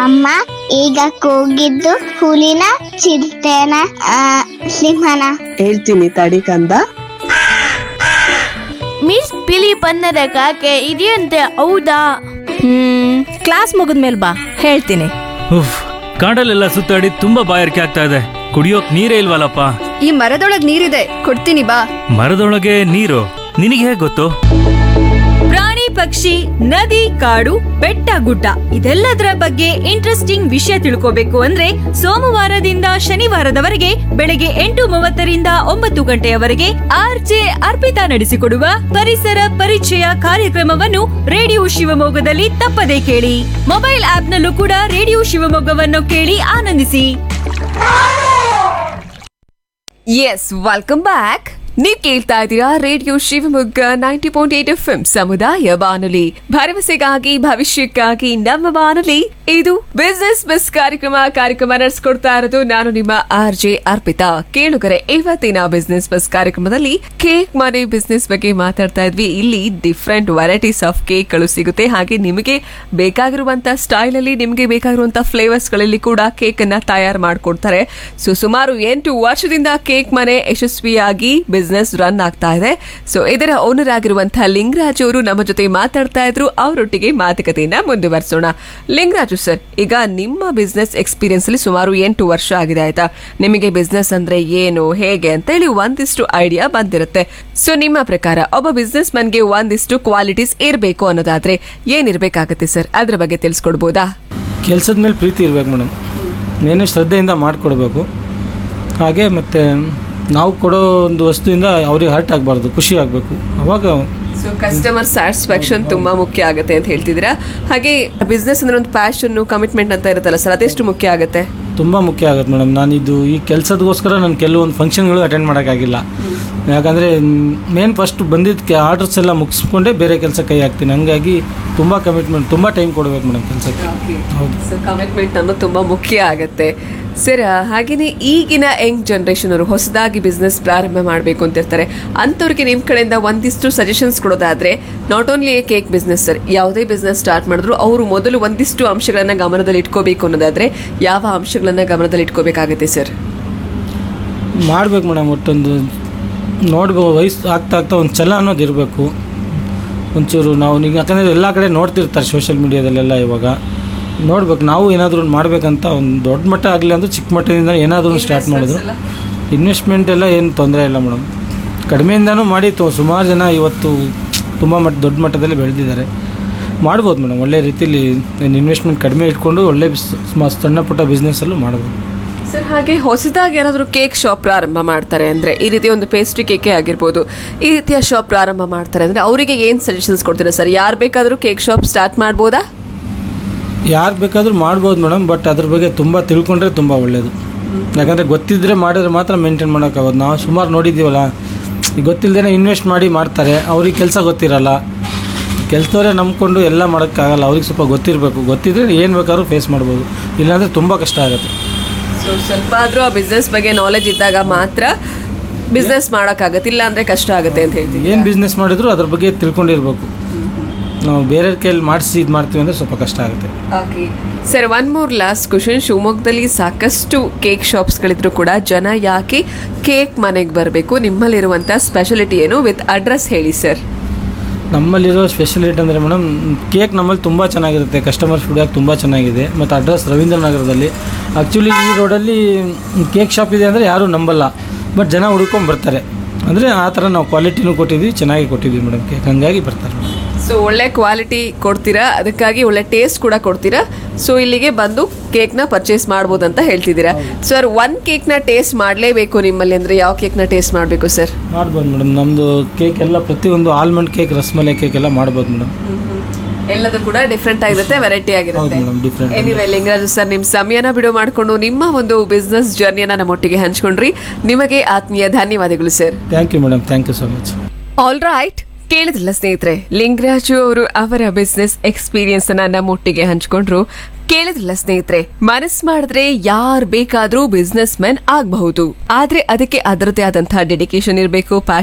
ಅಮ್ಮ ಈಗ ಕೂಗಿದ್ದು ಹುಲಿನ ಚಿರತೆನ ಆ, ಸಿಂಹನ ಹೇಳ್ತೀನಿ ತಡಿ ಕಂದ ಮಿಸ್ ಬಿಳಿ ಬಣ್ಣದ ಕಾಗೆ ಇದೆಯಂತೆ ಹೌದಾ ಹ್ಮ್ ಕ್ಲಾಸ್ ಮುಗಿದ್ಮೇಲೆ ಬಾ ಹೇಳ್ತೀನಿ ಉಫ್ ಕಾಡಲ್ಲೆಲ್ಲ ಸುತ್ತಾಡಿ ತುಂಬಾ ಬಾಯಾರಿಕೆ ಆಗ್ತಾ ಇದೆ ಕುಡಿಯೋಕ್ ನೀರೇ ಇಲ್ವಲ್ಲಪ್ಪ ಈ ಮರದೊಳಗ್ ನೀರಿದೆ ಕೊಡ್ತೀನಿ ಬಾ ಮರದೊಳಗೆ ನೀರು ನಿನಗೆ ಹೇಗೆ ಗೊತ್ತು ಪ್ರಾಣಿ ಪಕ್ಷಿ ನದಿ ಕಾಡು ಬೆಟ್ಟ ಗುಡ್ಡ ಇದೆಲ್ಲದರ ಬಗ್ಗೆ ಇಂಟ್ರೆಸ್ಟಿಂಗ್ ವಿಷಯ ತಿಳ್ಕೋಬೇಕು ಅಂದ್ರೆ ಸೋಮವಾರದಿಂದ ಶನಿವಾರದವರೆಗೆ ಬೆಳಗ್ಗೆ ಎಂಟು ಮೂವತ್ತರಿಂದ ಒಂಬತ್ತು ಗಂಟೆಯವರೆಗೆ ಆರ್ಜೆ ಅರ್ಪಿತಾ ನಡೆಸಿಕೊಡುವ ಪರಿಸರ ಪರಿಚಯ ಕಾರ್ಯಕ್ರಮವನ್ನು ರೇಡಿಯೋ ಶಿವಮೊಗ್ಗದಲ್ಲಿ ತಪ್ಪದೇ ಕೇಳಿ ಮೊಬೈಲ್ ಆಪ್ನಲ್ಲೂ ಕೂಡ ರೇಡಿಯೋ ಶಿವಮೊಗ್ಗವನ್ನು ಕೇಳಿ ಆನಂದಿಸಿ ಎಸ್ ವೆಲ್ಕಮ್ ಬ್ಯಾಕ್ ನೀವ್ ಕೇಳ್ತಾ ಇದ್ದೀರಾ radio Shivamogga ninety point eight F ಸಮುದಾಯ ಬಾನುಲಿ ಭರವಸೆಗಾಗಿ ಭವಿಷ್ಯಕ್ಕಾಗಿ ನಮ್ಮ ಬಾನುಲಿ ಇದು ಬಿಸ್ನೆಸ್ ಬಸ್ ಕಾರ್ಯಕ್ರಮ ಕಾರ್ಯಕ್ರಮ ನಡೆಸ್ಕೊಡ್ತಾ ಇರೋದು ನಾನು ನಿಮ್ಮ ಆರ್ ಜೆ ಅರ್ಪಿತಾ ಕೇಳುಗರೆ ಇವತ್ತಿನ ಬಿಸ್ನೆಸ್ ಬಸ್ ಕಾರ್ಯಕ್ರಮದಲ್ಲಿ ಕೇಕ್ ಮನೆ ಬಿಸ್ನೆಸ್ ಬಗ್ಗೆ ಮಾತಾಡ್ತಾ ಇದ್ವಿ ಇಲ್ಲಿ ಡಿಫ್ರೆಂಟ್ ವೆರೈಟೀಸ್ ಆಫ್ ಕೇಕ್ ಗಳು ಸಿಗುತ್ತೆ ಹಾಗೆ ನಿಮಗೆ ಬೇಕಾಗಿರುವಂತ ಸ್ಟೈಲ್ ಅಲ್ಲಿ ನಿಮಗೆ ಬೇಕಾಗಿರುವಂತ ಫ್ಲೇವರ್ಸ್ ಗಳಲ್ಲಿ ಕೂಡ ಕೇಕ್ ಅನ್ನ ತಯಾರು ಮಾಡ್ಕೊಡ್ತಾರೆ ಸೊ ಸುಮಾರು ಎಂಟು ವರ್ಷದಿಂದ ಕೇಕ್ ಮನೆ ಯಶಸ್ವಿಯಾಗಿ ಬಿಸ್ನೆಸ್ ರನ್ ಆಗ್ತಾ ಇದೆ ಸೊ ಇದರ ಓನರ್ ಆಗಿರುವಂತಹ ಲಿಂಗರಾಜ್ ಅವರು ನಮ್ಮ ಜೊತೆ ಮಾತಾಡ್ತಾ ಇದ್ರು ಅವರೊಟ್ಟಿಗೆ ಮಾತುಕತೆಯನ್ನ ಮುಂದುವರಿಸೋಣ ಲಿಂಗರಾಜು ಸರ್ ಈಗ ನಿಮ್ಮ ಬಿಸ್ನೆಸ್ ಎಕ್ಸ್ಪೀರಿಯನ್ಸ್ ಅಲ್ಲಿ ಸುಮಾರು ಎಂಟು ವರ್ಷ ಆಗಿದೆ ಆಯ್ತಾ ನಿಮಗೆ ಬಿಸ್ನೆಸ್ ಅಂದ್ರೆ ಏನು ಹೇಗೆ ಅಂತ ಹೇಳಿ ಒಂದಿಷ್ಟು ಐಡಿಯಾ ಬಂದಿರುತ್ತೆ ಸೊ ನಿಮ್ಮ ಪ್ರಕಾರ ಒಬ್ಬ ಬಿಸ್ನೆಸ್ ಮನ್ಗೆ ಒಂದಿಷ್ಟು ಕ್ವಾಲಿಟೀಸ್ ಇರಬೇಕು ಅನ್ನೋದಾದ್ರೆ ಏನಿರ್ಬೇಕಾಗತ್ತೆ ಸರ್ ಅದ್ರ ಬಗ್ಗೆ ತಿಳಿಸ್ಕೊಡ್ಬೋದಾ ಕೆಲಸದ ಮೇಲೆ ಪ್ರೀತಿ ಇರಬೇಕು ಮೇಡಮ್ ನೇನು ಶ್ರದ್ಧೆಯಿಂದ ಮಾಡಿಕೊಡ್ಬೇಕು ಹಾಗೆ ಮತ್ತು ನಾವು ಕೊಡೋ ಒಂದು ವಸ್ತುವಿಂದ ಅವ್ರಿಗೆ ಹರ್ಟ್ ಆಗಬಾರ್ದು ಖುಷಿ ಆಗಬೇಕು ಅವಾಗ ಸೊ ಕಸ್ಟಮರ್ ಸ್ಯಾಟಿಸ್ಫ್ಯಾಕ್ಷನ್ ತುಂಬಾ ಮುಖ್ಯ ಆಗುತ್ತೆ ಅಂತ ಹೇಳ್ತಿದ್ದೀರಾ ಹಾಗೆ ಬಿಸ್ನೆಸ್ ಅಂದ್ರೆ ಒಂದು ಪ್ಯಾಷನ್ ಕಮಿಟ್ಮೆಂಟ್ ಅಂತ ಇರುತ್ತಲ್ಲ ಸರ್ ಅದೆಷ್ಟು ಮುಖ್ಯ ಆಗುತ್ತೆ ತುಂಬ ಮುಖ್ಯ ಆಗುತ್ತೆ ಮೇಡಮ್ ನಾನಿದು ಈ ಕೆಲಸದಗೋಸ್ಕರ ನಾನು ಕೆಲವೊಂದು ಫಂಕ್ಷನ್ಗಳು ಅಟೆಂಡ್ ಮಾಡೋಕ್ಕಾಗಿಲ್ಲ ಯಾಕಂದರೆ ಮೇನ್ ಫಸ್ಟ್ ಬಂದಿದ್ದಕ್ಕೆ ಆರ್ಡರ್ಸ್ ಎಲ್ಲ ಮುಗಿಸ್ಕೊಂಡೇ ಬೇರೆ ಕೆಲಸ ಕೈ ಹಾಕ್ತೀನಿ ಹಂಗಾಗಿ ತುಂಬ ಕಮಿಟ್ಮೆಂಟ್ ತುಂಬ ಟೈಮ್ ಕೊಡಬೇಕು ಮೇಡಮ್ ಕೆಲಸಕ್ಕೆ ಹೌದು ಸೊ ಕಮಿಟ್ಮೆಂಟ್ ಅನ್ನೋದು ತುಂಬಾ ಮುಖ್ಯ ಆಗುತ್ತೆ ಸರ್ ಹಾಗೇನೆ ಈಗಿನ ಯಂಗ್ ಜನರೇಷನ್ ಅವರು ಹೊಸದಾಗಿ ಬಿಸ್ನೆಸ್ ಪ್ರಾರಂಭ ಮಾಡಬೇಕು ಅಂತ ಇರ್ತಾರೆ ಅಂಥವ್ರಿಗೆ ನಿಮ್ಮ ಕಡೆಯಿಂದ ಒಂದಿಷ್ಟು ಸಜೆಷನ್ಸ್ ಕೊಡೋದಾದ್ರೆ not only cake business sir ಯಾವುದೇ ಬಿಸ್ನೆಸ್ ಸ್ಟಾರ್ಟ್ ಮಾಡಿದ್ರು ಅವರು ಮೊದಲು ಒಂದಿಷ್ಟು ಅಂಶಗಳನ್ನ ಗಮನದಲ್ಲಿ ಇಟ್ಕೋಬೇಕು ಅನ್ನೋದಾದ್ರೆ ಯಾವ ಅಂಶಗಳನ್ನ ಗಮನದಲ್ಲಿ ಇಟ್ಕೋಬೇಕಾಗುತ್ತೆ ಸರ್ ಮಾಡ್ಬೇಕು ಮೇಡಮ್ ಒಟ್ಟೊಂದು ನೋಡ್ಬೇಕು ವಯಸ್ಸು ಆಗ್ತಾ ಆಗ್ತಾ ಒಂದು ಛಲ ಅನ್ನೋದು ಇರಬೇಕು ಒಂಚೂರು ನಾವು ನೀವು ಯಾಕಂದರೆ ಎಲ್ಲ ಕಡೆ ನೋಡ್ತಿರ್ತಾರೆ ಸೋಷಿಯಲ್ ಮೀಡಿಯಾದಲ್ಲೆಲ್ಲ ಇವಾಗ ನೋಡ್ಬೇಕು ನಾವು ಏನಾದರೂ ಒಂದು ಮಾಡಬೇಕಂತ ಒಂದು ದೊಡ್ಡ ಮಟ್ಟ ಆಗಲಿ ಅಂದ್ರೆ ಚಿಕ್ಕ ಮಟ್ಟದಿಂದ ಏನಾದರೂ ಸ್ಟಾರ್ಟ್ ಮಾಡೋದು ಇನ್ವೆಸ್ಟ್ಮೆಂಟ್ ಎಲ್ಲ ಏನು ತೊಂದರೆ ಇಲ್ಲ ಮೇಡಮ್ ಕಡಿಮೆಯಿಂದನೂ ಮಾಡಿ ತೊ ಸುಮಾರು ಜನ ಇವತ್ತು ತುಂಬ ಮಟ್ಟ ದೊಡ್ಡ ಮಟ್ಟದಲ್ಲಿ ಬೆಳೆದಿದ್ದಾರೆ ಮಾಡ್ಬೋದು ಮೇಡಮ್ ಒಳ್ಳೆ ರೀತಿಲಿ ಏನು ಇನ್ವೆಸ್ಟ್ಮೆಂಟ್ ಕಡಿಮೆ ಇಟ್ಕೊಂಡು ಒಳ್ಳೆ ಬಿಸ್ ಮ- ಸಣ್ಣ ಪುಟ್ಟ ಬಿಸ್ನೆಸ್ಸಲ್ಲೂ ಮಾಡ್ಬೋದು ಸರ್ ಹಾಗೆ ಹೊಸದಾಗಿ ಯಾರಾದರೂ ಕೇಕ್ ಶಾಪ್ ಪ್ರಾರಂಭ ಮಾಡ್ತಾರೆ ಅಂದ್ರೆ ಈ ರೀತಿ ಒಂದು ಪೇಸ್ಟ್ರಿ ಕೇಕೆ ಆಗಿರ್ಬೋದು ಈ ರೀತಿಯ ಶಾಪ್ ಪ್ರಾರಂಭ ಮಾಡ್ತಾರೆ ಅಂದ್ರೆ ಅವರಿಗೆ ಏನು ಸಜೆಷನ್ಸ್ ಕೊಡ್ತೀರಾ ಸರ್ ಯಾರು ಬೇಕಾದರೂ ಕೇಕ್ ಶಾಪ್ ಸ್ಟಾರ್ಟ್ ಮಾಡ್ಬೋದಾ ಯಾರು ಬೇಕಾದರೂ ಮಾಡ್ಬೋದು ಮೇಡಮ್ ಬಟ್ ಅದ್ರ ಬಗ್ಗೆ ತುಂಬ ತಿಳ್ಕೊಂಡ್ರೆ ತುಂಬ ಒಳ್ಳೆಯದು ಯಾಕಂದರೆ ಗೊತ್ತಿದ್ದರೆ ಮಾಡಿದ್ರೆ ಮಾತ್ರ ಮೇಂಟೈನ್ ಮಾಡೋಕ್ಕಾಗೋದು ನಾವು ಸುಮಾರು ನೋಡಿದ್ದೀವಲ್ಲ ಈಗ ಗೊತ್ತಿಲ್ಲದೇ ಇನ್ವೆಸ್ಟ್ ಮಾಡಿ ಮಾಡ್ತಾರೆ ಅವ್ರಿಗೆ ಕೆಲಸ ಗೊತ್ತಿರಲ್ಲ ಕೆಲಸದವರೇ ನಂಬ್ಕೊಂಡು ಎಲ್ಲ ಮಾಡೋಕ್ಕಾಗಲ್ಲ ಅವ್ರಿಗೆ ಸ್ವಲ್ಪ ಗೊತ್ತಿರಬೇಕು ಗೊತ್ತಿದ್ರೆ ಏನು ಬೇಕಾದ್ರೂ ಫೇಸ್ ಮಾಡ್ಬೋದು ಇಲ್ಲಾಂದರೆ ತುಂಬ ಕಷ್ಟ ಆಗುತ್ತೆ ಸೊ ಸ್ವಲ್ಪ ಆದರೂ ಆ ಬಿಸ್ನೆಸ್ ಬಗ್ಗೆ ನಾಲೆಜ್ ಇದ್ದಾಗ ಮಾತ್ರ ಬಿಸ್ನೆಸ್ ಮಾಡೋಕ್ಕಾಗತ್ತೆ ಇಲ್ಲ ಅಂದರೆ ಕಷ್ಟ ಆಗುತ್ತೆ ಅಂತ ಹೇಳ್ತೀವಿ ಏನು ಬಿಸ್ನೆಸ್ ಮಾಡಿದ್ರು ಅದ್ರ ಬಗ್ಗೆ ತಿಳ್ಕೊಂಡಿರ್ಬೇಕು ನಾವು ಬೇರೆ ಕೈಯಲ್ಲಿ ಮಾಡಿಸಿ ಇದು ಮಾಡ್ತೀವಿ ಅಂದರೆ ಸ್ವಲ್ಪ ಕಷ್ಟ ಆಗುತ್ತೆ okay sir one more last question ಶಿವಮೊಗ್ಗದಲ್ಲಿ ಸಾಕಷ್ಟು ಕೇಕ್ ಶಾಪ್ಸ್ಗಳಿದ್ರು ಕೂಡ ಜನ ಯಾಕೆ ಕೇಕ್ ಮನೆಗೆ ಬರಬೇಕು ನಿಮ್ಮಲ್ಲಿರುವಂಥ ಸ್ಪೆಷಾಲಿಟಿ ಏನು ವಿತ್ ಅಡ್ರೆಸ್ ಹೇಳಿ ಸರ್ ನಮ್ಮಲ್ಲಿರೋ ಸ್ಪೆಷಲಿಟಿ ಅಂದರೆ ಮೇಡಮ್ ಕೇಕ್ ನಮ್ಮಲ್ಲಿ ತುಂಬ ಚೆನ್ನಾಗಿರುತ್ತೆ ಕಸ್ಟಮರ್ ಫೀಡ್ಬ್ಯಾಕ್ ತುಂಬ ಚೆನ್ನಾಗಿದೆ ಮತ್ತು ಅಡ್ರೆಸ್ ರವೀಂದ್ರ ನಗರದಲ್ಲಿ ಆ್ಯಕ್ಚುಲಿ ಈ ರೋಡಲ್ಲಿ ಕೇಕ್ ಶಾಪ್ ಇದೆ ಅಂದರೆ ಯಾರೂ ನಂಬಲ್ಲ ಬಟ್ ಜನ ಹುಡ್ಕೊಂಡು ಬರ್ತಾರೆ ಅಂದರೆ ಆ ಥರ ನಾವು ಕ್ವಾಲಿಟಿನೂ ಕೊಟ್ಟಿದ್ವಿ ಚೆನ್ನಾಗಿ ಕೊಟ್ಟಿದ್ವಿ ಮೇಡಮ್ ಕೇಕ್ ಹಂಗಾಗಿ ಬರ್ತಾರೆ ಮೇಡಮ್ ಸೊ ಒಳ್ಳೆ ಕ್ವಾಲಿಟಿ ಕೊಡ್ತೀರಾ ಅದಕ್ಕಾಗಿ ಒಳ್ಳೆ ಟೇಸ್ಟ್ ಕೂಡ ಕೊಡ್ತೀರಾ ಸೊ ಇಲ್ಲಿಗೆ ಬಂದು ಕೇಕ್ನ ಪರ್ಚೇಸ್ ಮಾಡ್ಬೋದು ಅಂತ ಹೇಳ್ತಿದ್ದೀರಾ ಸರ್ ಒನ್ ಕೇಕ್ನ ಟೇಸ್ಟ್ ಮಾಡಲೇಬೇಕು ನಿಮ್ಮಲ್ಲಿ ಅಂದರೆ ಯಾವ ಕೇಕ್ನ ಟೇಸ್ಟ್ ಮಾಡಬೇಕು ಸರ್ ಮಾಡ್ಬೋದು ಮೇಡಮ್ ನಮ್ಮದು ಕೇಕ್ ಎಲ್ಲ ಪ್ರತಿಯೊಂದು ಆಲ್ಮಂಡ್ ಕೇಕ್ ರಸ್ಮಲೈ ಕೇಕ್ ಎಲ್ಲ ಮಾಡ್ಬೋದು ಮೇಡಮ್ ಎಲ್ಲದೂ ಕೂಡ ಡಿಫ್ರೆಂಟ್ ಆಗಿರುತ್ತೆ ವೆರೈಟಿ ಹೌದು ಆಗಿರುತ್ತೆ madam different anyway Lingaraju sir ನಿಮ್ಮ ಸಮಯನ ಬಿಡು ಮಾಡಿಕೊಂಡು ನಿಮ್ಮ ಒಂದು ಬಿಸ್ನೆಸ್ ಜರ್ನಿಯನ್ನ ನಮ್ಮೊಟ್ಟಿಗೆ ಹಂಚ್ಕೊಂಡ್ರಿ ನಿಮಗೆ ಆತ್ಮೀಯ ಧನ್ಯವಾದಗಳು sir thank you madam thank you so much all right ಕೇಳಿದ್ರಲ್ಲ ಸ್ನೇಹಿತರೆ ಲಿಂಗರಾಜು ಅವರು ಅವರ ಬಿಸ್ನೆಸ್ ಎಕ್ಸ್ಪೀರಿಯನ್ಸ್ ಅನ್ನ ನಮ್ಮೊಟ್ಟಿಗೆ ಹಂಚ್ಕೊಂಡ್ರು ಕೇಳಿದ್ರಲ್ಲ ಸ್ನೇಹಿತರೆ ಮನಸ್ ಮಾಡಿದ್ರೆ ಯಾರ್ ಬೇಕಾದ್ರೂ ಬಿಸ್ನೆಸ್ ಮ್ಯಾನ್ ಆಗಬಹುದು ಆದ್ರೆ ಅದಕ್ಕೆ ಅದರದೇ ಆದಂತಹ ಡೆಡಿಕೇಶನ್ ಇರಬೇಕು